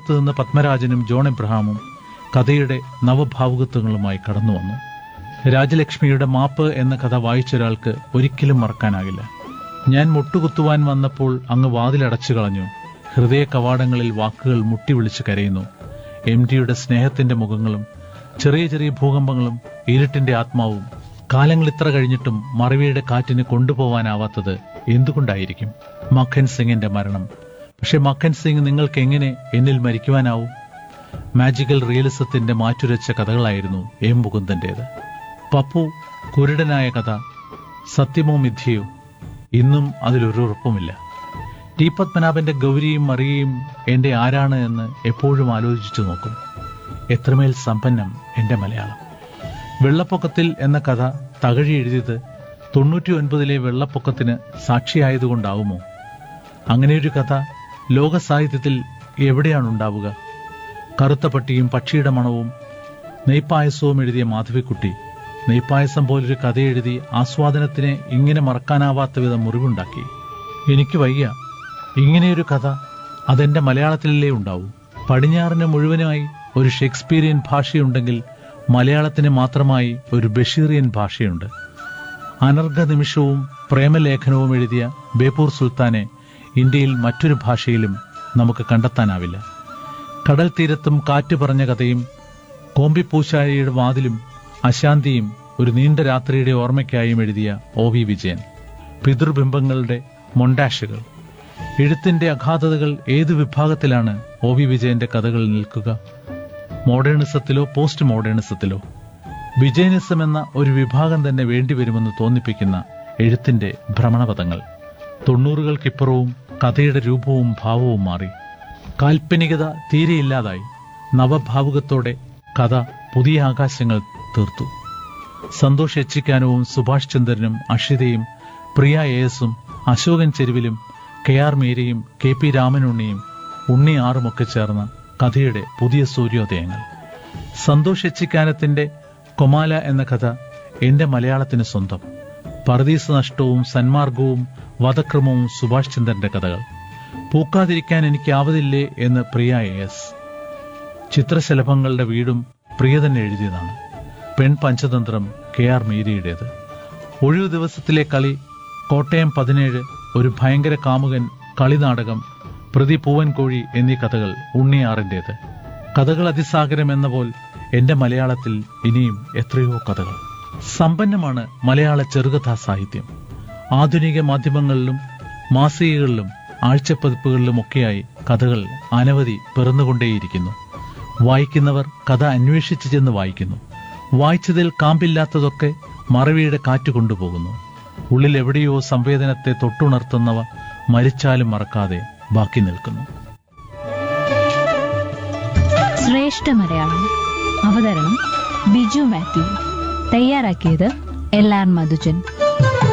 പുറത്തു നിന്ന് പത്മരാജനും ജോൺ എബ്രഹാമും കഥയുടെ നവഭാവുകത്വങ്ങളുമായി കടന്നു വന്നു രാജലക്ഷ്മിയുടെ മാപ്പ് എന്ന കഥ വായിച്ചൊരാൾക്ക് ഒരിക്കലും മറക്കാനാകില്ല ഞാൻ മുട്ടുകുത്തുവാൻ വന്നപ്പോൾ അങ്ങ് വാതിലടച്ചു കളഞ്ഞു ഹൃദയ കവാടങ്ങളിൽ വാക്കുകൾ മുട്ടി വിളിച്ച് കരയുന്നു എം ഡിയുടെ സ്നേഹത്തിന്റെ മുഖങ്ങളും ചെറിയ ചെറിയ ഭൂകമ്പങ്ങളും ഇരുട്ടിന്റെ ആത്മാവും കാലങ്ങൾ ഇത്ര കഴിഞ്ഞിട്ടും മറവിയുടെ കാറ്റിന് കൊണ്ടുപോവാനാവാത്തത് എന്തുകൊണ്ടായിരിക്കും മഖൻ സിംഗിന്റെ മരണം പക്ഷെ മഖൻ സിംഗ് നിങ്ങൾക്ക് എങ്ങനെ എന്നിൽ മരിക്കുവാനാവും മാജിക്കൽ റിയലിസത്തിന്റെ മാറ്റുരച്ച കഥകളായിരുന്നു എം മുകുന്ദന്റേത് പപ്പു കുരുടനായ കഥ സത്യമോ മിഥ്യയോ ഇന്നും അതിലൊരു ഉറപ്പുമില്ല ടി പത്മനാഭന്റെ ഗൗരിയും മറിയയും എന്റെ ആരാണ് എന്ന് എപ്പോഴും ആലോചിച്ചു നോക്കും എത്രമേൽ സമ്പന്നം എന്റെ മലയാളം വെള്ളപ്പൊക്കത്തിൽ എന്ന കഥ തകഴി എഴുതിയത് തൊണ്ണൂറ്റി ഒൻപതിലെ വെള്ളപ്പൊക്കത്തിന് സാക്ഷിയായതുകൊണ്ടാവുമോ അങ്ങനെയൊരു കഥ ലോക സാഹിത്യത്തിൽ എവിടെയാണ് ഉണ്ടാവുക കറുത്ത പട്ടിയും പക്ഷിയുടെ മണവും നെയ്പായസവും എഴുതിയ മാധവിക്കുട്ടി നെയ്പായസം പോലൊരു കഥ എഴുതി ആസ്വാദനത്തിന് ഇങ്ങനെ മറക്കാനാവാത്ത വിധം മുറിവുണ്ടാക്കി എനിക്ക് വയ്യ ഇങ്ങനെയൊരു കഥ അതെന്റെ മലയാളത്തിലല്ലേ ഉണ്ടാവൂ പടിഞ്ഞാറിന് മുഴുവനായി ഒരു ഷേക്സ്പീരിയൻ ഭാഷയുണ്ടെങ്കിൽ മലയാളത്തിന് മാത്രമായി ഒരു ബഷീറിയൻ ഭാഷയുണ്ട് അനർഘ നിമിഷവും പ്രേമലേഖനവും എഴുതിയ ബേപ്പൂർ സുൽത്താനെ ഇന്ത്യയിൽ മറ്റൊരു ഭാഷയിലും നമുക്ക് കണ്ടെത്താനാവില്ല കടൽ തീരത്തും കാറ്റ് പറഞ്ഞ കഥയും കോമ്പിപ്പൂശാരിയുടെ വാതിലും അശാന്തിയും ഒരു നീണ്ട രാത്രിയുടെ ഓർമ്മയ്ക്കായും എഴുതിയ ഒ വി വിജയൻ പിതൃബിംബങ്ങളുടെ മൊണ്ടാഷുകൾ എഴുത്തിന്റെ അഗാധതകൾ ഏതു വിഭാഗത്തിലാണ് ഒ വി വിജയന്റെ കഥകൾ നിൽക്കുക മോഡേണിസത്തിലോ പോസ്റ്റ് മോഡേണിസത്തിലോ വിജയനിസം എന്ന ഒരു വിഭാഗം തന്നെ വേണ്ടിവരുമെന്ന് തോന്നിപ്പിക്കുന്ന എഴുത്തിന്റെ ഭ്രമണപഥങ്ങൾ തൊണ്ണൂറുകൾക്കിപ്പുറവും കഥയുടെ രൂപവും ഭാവവും മാറി കാൽപ്പനികത തീരെയില്ലാതായി നവഭാവുകത്തോടെ കഥ പുതിയ ആകാശങ്ങൾ തീർത്തു സന്തോഷ് എച്ചിക്കാനവും സുഭാഷ് ചന്ദ്രനും അഷിതയും പ്രിയ എസും അശോകൻ ചെരുവിലും കെ ആർ മീരയും കെ പി രാമനുണ്ണിയും ഉണ്ണി ആറുമൊക്കെ ചേർന്ന കഥയുടെ പുതിയ സൂര്യോദയങ്ങൾ സന്തോഷ് എച്ചിക്കാനത്തിന്റെ കൊമാല എന്ന കഥ എന്റെ മലയാളത്തിന് സ്വന്തം പർദീസ നഷ്ടവും സന്മാർഗവും വധക്രമവും സുഭാഷ് ചന്ദ്രന്റെ കഥകൾ പൂക്കാതിരിക്കാൻ എനിക്കാവതില്ലേ എന്ന് പ്രിയ എസ് ചിത്രശലഭങ്ങളുടെ വീടും പ്രിയ തന്നെ എഴുതിയതാണ് പെൺ പഞ്ചതന്ത്രം കെ ആർ മീരയുടേത് ഒഴിവു ദിവസത്തിലെ കളി കോട്ടയം പതിനേഴ് ഒരു ഭയങ്കര കാമുകൻ കളിനാടകം പ്രതി പൂവൻകോഴി എന്നീ കഥകൾ ഉണ്ണിയാറിന്റേത് കഥകൾ അതിസാഗരം എന്ന പോൽ എന്റെ മലയാളത്തിൽ ഇനിയും എത്രയോ കഥകൾ സമ്പന്നമാണ് മലയാള ചെറുകഥാ സാഹിത്യം ആധുനിക മാധ്യമങ്ങളിലും മാസികകളിലും ആഴ്ചപ്പതിപ്പുകളിലുമൊക്കെയായി കഥകൾ അനവധി പിറന്നുകൊണ്ടേയിരിക്കുന്നു വായിക്കുന്നവർ കഥ അന്വേഷിച്ചു ചെന്ന് വായിക്കുന്നു വായിച്ചതിൽ കാമ്പില്ലാത്തതൊക്കെ മറവിയുടെ കാറ്റ് കൊണ്ടുപോകുന്നു ഉള്ളിൽ എവിടെയോ സംവേദനത്തെ തൊട്ടുണർത്തുന്നവ മരിച്ചാലും മറക്കാതെ ബാക്കി നിൽക്കുന്നു ശ്രേഷ്ഠ മലയാളം അവതരണം ബിജു മാത്യു തയ്യാറാക്കിയത് എൽ ആർ മധുജൻ